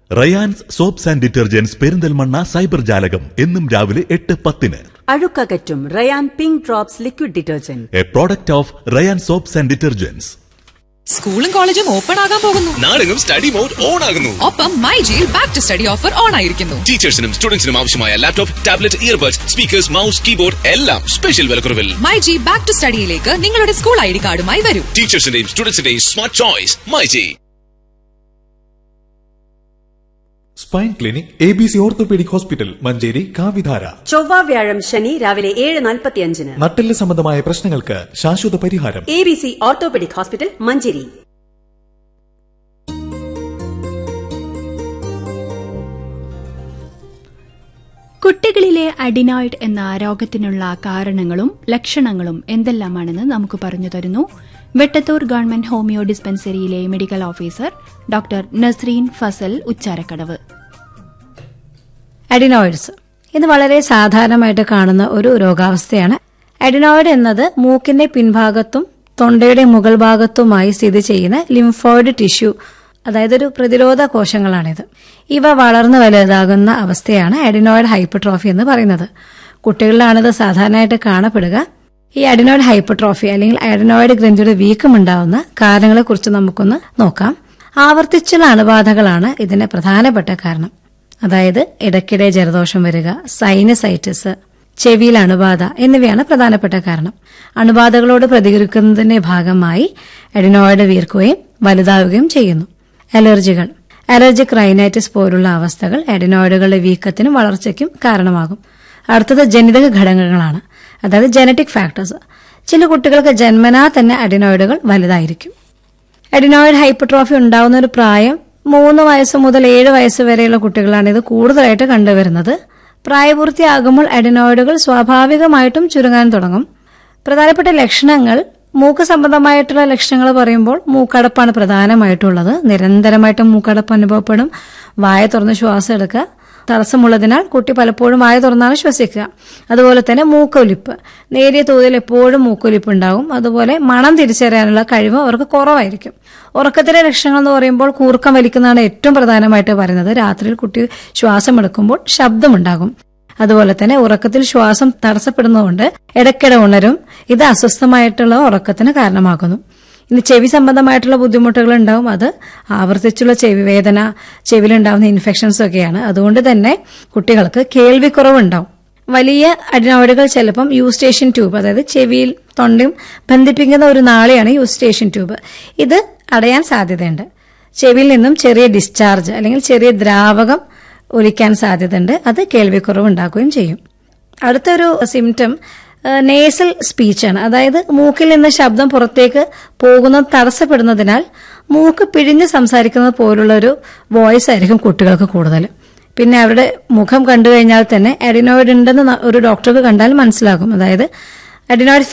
Rayan's soaps and detergents Perinthalmanna cyber ജാലകം എന്നും രാവിലെ എട്ട് പത്തിന് അഴുക്കകറ്റും Ryan pink drops liquid detergent a product of Ryan soaps and detergents സ്കൂളും കോളേജും ഓപ്പൺ ആകാൻ പോകുന്നു നാടെങ്ങും സ്റ്റഡി മോഡ് ഓൺ ആകുന്നു ഒപ്പം മൈ ജിയിൽ back to study offer on ആയിരിക്കുന്നു ടീച്ചേഴ്സിനും സ്റ്റുഡൻസിനും ആവശ്യമായ laptop tablet earbuds speakers mouse keyboard എല്ലാം സ്പെഷ്യൽ വിലക്കുറവിൽ മൈ ജി ബാക്ക് ടു സ്റ്റഡിയിലേക്ക് നിങ്ങളുടെ സ്കൂൾ ഐ ഡി കാർഡുമായി വരൂ ടീച്ചേഴ്സിന്റെയും സ്റ്റുഡൻസിന്റെയും smart choice myG spine clinic A B C orthopaedic hospital Manjeri കാവിധാര ചൊവ്വ വ്യാഴം ശനി രാവിലെ ഏഴ് നാൽപ്പത്തിയഞ്ചിന് നട്ടെല്ല് സംബന്ധമായ പ്രശ്നങ്ങൾക്ക് ശാശ്വത പരിഹാരം A B C orthopaedic hospital Manjeri കുട്ടികളിലെ അഡിനോയിഡ് എന്ന രോഗത്തിനുള്ള കാരണങ്ങളും ലക്ഷണങ്ങളും എന്തെല്ലാമാണെന്ന് നമുക്ക് പറഞ്ഞു തരുന്നു വെട്ടത്തൂർ ഗവൺമെന്റ് ഹോമിയോ ഡിസ്പെൻസറിയിലെ medical officer doctor Nasreen Fasal Ucharakkadavu adenoids ഇത് വളരെ സാധാരണമായിട്ട് കാണുന്ന ഒരു രോഗാവസ്ഥയാണ് അഡിനോയിഡ് എന്നത് മൂക്കിന്റെ പിൻഭാഗത്തും തൊണ്ടയുടെ മുകൾ ഭാഗത്തുമായി സ്ഥിതി ചെയ്യുന്ന ലിംഫോയിഡ് ടിഷ്യൂ അതായത് ഒരു പ്രതിരോധ കോശങ്ങളാണിത് ഇവ വളർന്നു വലുതാകുന്ന അവസ്ഥയാണ് അഡിനോയിഡ് ഹൈപ്പർട്രോഫി എന്ന് പറയുന്നത് കുട്ടികളിലാണിത് സാധാരണയായിട്ട് കാണപ്പെടുക ഈ അഡിനോയിഡ് ഹൈപ്പർട്രോഫി അല്ലെങ്കിൽ അഡിനോയിഡ് ഗ്രന്ഥിയുടെ വീക്കം ഉണ്ടാവുന്ന കാരണങ്ങളെക്കുറിച്ച് നമുക്കൊന്ന് നോക്കാം ആവർത്തിച്ചുള്ള അണുബാധകളാണ് ഇതിന്റെ പ്രധാനപ്പെട്ട കാരണം അതായത് ഇടയ്ക്കിടെ ജലദോഷം വരിക സൈനസൈറ്റിസ് ചെവിയിൽ അണുബാധ എന്നിവയാണ് പ്രധാനപ്പെട്ട കാരണം അണുബാധകളോട് പ്രതികരിക്കുന്നതിന്റെ ഭാഗമായി അഡിനോയിഡ് വീർക്കുകയും വലുതാവുകയും ചെയ്യുന്നു അലർജികൾ അലർജിക് റൈനൈറ്റിസ് പോലുള്ള അവസ്ഥകൾ അഡിനോയിഡുകളുടെ വീക്കത്തിനും വളർച്ചയ്ക്കും കാരണമാകും അടുത്തത് ജനിതക ഘടകങ്ങളാണ് അതായത് ജനറ്റിക് ഫാക്ടേഴ്സ് ചില കുട്ടികൾക്ക് ജന്മനാ തന്നെ അഡിനോയിഡുകൾ വലുതായിരിക്കും അഡിനോയിഡ് ഹൈപ്പർട്രോഫി ഉണ്ടാവുന്ന ഒരു പ്രായം മൂന്ന് വയസ്സ് മുതൽ ഏഴ് വയസ്സ് വരെയുള്ള കുട്ടികളാണ് ഇത് കൂടുതലായിട്ട് കണ്ടുവരുന്നത് പ്രായപൂർത്തിയാകുമ്പോൾ അഡിനോയിഡുകൾ സ്വാഭാവികമായിട്ടും ചുരുങ്ങാൻ തുടങ്ങും പ്രധാനപ്പെട്ട ലക്ഷണങ്ങൾ മൂക്ക് സംബന്ധമായിട്ടുള്ള ലക്ഷണങ്ങൾ പറയുമ്പോൾ മൂക്കടപ്പാണ് പ്രധാനമായിട്ടുള്ളത് നിരന്തരമായിട്ട് മൂക്കടപ്പ് അനുഭവപ്പെടും വായ തുറന്ന് ശ്വാസം എടുക്കുക തടസ്സമുള്ളതിനാൽ കുട്ടി പലപ്പോഴും വായ തുറന്നാണ് ശ്വസിക്കുക അതുപോലെ തന്നെ മൂക്കൊലിപ്പ് നേരിയ തോതിൽ എപ്പോഴും മൂക്കൊലിപ്പ് ഉണ്ടാകും അതുപോലെ മണം തിരിച്ചറിയാനുള്ള കഴിവ് അവർക്ക് കുറവായിരിക്കും ഉറക്കത്തിലെ ലക്ഷണങ്ങൾ എന്ന് പറയുമ്പോൾ കൂർക്കം വലിക്കുന്നതാണ് ഏറ്റവും പ്രധാനമായിട്ട് പറയുന്നത് രാത്രിയിൽ കുട്ടി ശ്വാസം എടുക്കുമ്പോൾ ശബ്ദമുണ്ടാകും അതുപോലെ തന്നെ ഉറക്കത്തിൽ ശ്വാസം തടസ്സപ്പെടുന്നതുകൊണ്ട് ഇടയ്ക്കിടെ ഉണരും ഇത് അസ്വസ്ഥമായിട്ടുള്ള ഉറക്കത്തിന് കാരണമാകുന്നു ഇനി ചെവി സംബന്ധമായിട്ടുള്ള ബുദ്ധിമുട്ടുകൾ ഉണ്ടാവും അത് ആവർത്തിച്ചുള്ള ചെവി വേദന ചെവിയിലുണ്ടാവുന്ന ഇൻഫെക്ഷൻസ് ഒക്കെയാണ് അതുകൊണ്ട് തന്നെ കുട്ടികൾക്ക് കേൾവിക്കുറവുണ്ടാവും വലിയ അഡിനോയിഡുകൾ ചിലപ്പം യൂസ്റ്റേഷൻ ട്യൂബ് അതായത് ചെവിയിൽ തൊണ്ടയും ബന്ധിപ്പിക്കുന്ന ഒരു നാളിയാണ് യൂസ്റ്റേഷൻ ട്യൂബ് ഇത് അടയാൻ സാധ്യതയുണ്ട് ചെവിയിൽ നിന്നും ചെറിയ ഡിസ്ചാർജ് അല്ലെങ്കിൽ ചെറിയ ദ്രാവകം ഒലിക്കാൻ സാധ്യതയുണ്ട് അത് കേൾവിക്കുറവ് ഉണ്ടാക്കുകയും ചെയ്യും അടുത്തൊരു സിംറ്റം നേസൽ സ്പീച്ചാണ് അതായത് മൂക്കിൽ നിന്ന് ശബ്ദം പുറത്തേക്ക് പോകുന്നത് തടസ്സപ്പെടുന്നതിനാൽ മൂക്ക് പിഴിഞ്ഞ് സംസാരിക്കുന്നത് പോലുള്ള ഒരു വോയിസ് ആയിരിക്കും കുട്ടികൾക്ക് കൂടുതൽ പിന്നെ അവരുടെ മുഖം കണ്ടു കഴിഞ്ഞാൽ തന്നെ അഡിനോയിഡ് ഉണ്ടെന്ന് ന- ഒരു ഡോക്ടർക്ക് കണ്ടാൽ മനസ്സിലാകും അതായത് അഡിനോയിഡ്